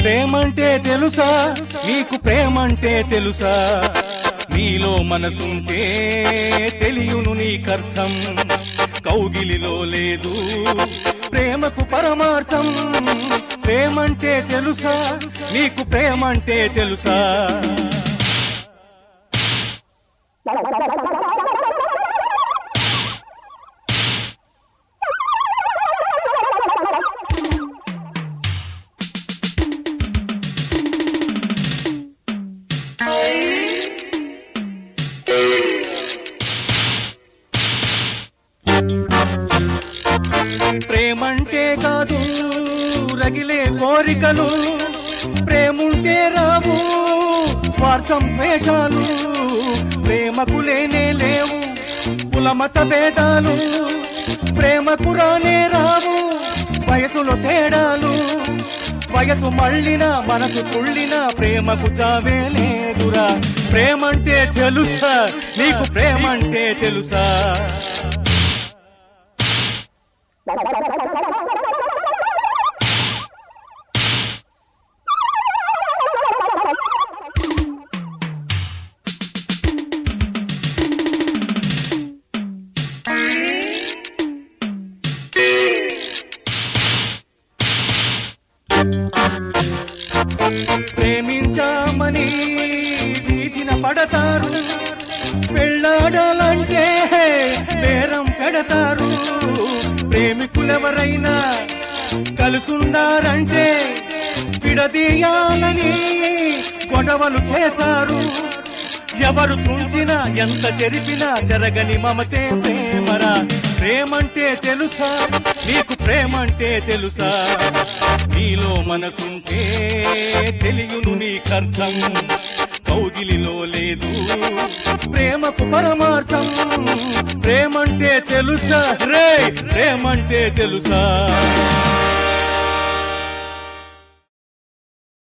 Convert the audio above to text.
ప్రేమంటే తెలుసా నీకు ప్రేమంటే తెలుసా నీలో మనసుంటే తెలియును నీకర్థం కౌగిలిలో లేదు ప్రేమకు పరమార్థం ప్రేమంటే తెలుసా నీకు ప్రేమంటే తెలుసా ప్రేమంటే కాదు రగిలే కోరికలు ప్రేముంటే రావు స్వార్థం వేషాలు ప్రేమకు లేనే లేవు కులమత భేదాలు ప్రేమకు రానే రావు వయసులో తేడాలు వయసు మళ్ళిన మనసు తుళ్ళిన ప్రేమకు చావే లేదురా ప్రేమంటే తెలుసా నీకు ప్రేమంటే తెలుసా ప్రేమించామని వీధిన పడతారు పెళ్ళాడాలంటే బేరం పెడతారు ప్రేమికులెవరైనా కలుసున్నారంటే విడదీయాలని గొడవలు చేశారు ఎవరు తుంచినా ఎంత చెరిపినా జరగని మమతే ప్రేమరా ప్రేమంటే తెలుసా నీకు ప్రేమంటే తెలుసా నీలో మనసుంటే తెలియును నీకర్థం కౌగిలిలో లేదు ప్రేమకు పరమార్థం ప్రేమంటే తెలుసా రే ప్రేమంటే తెలుసా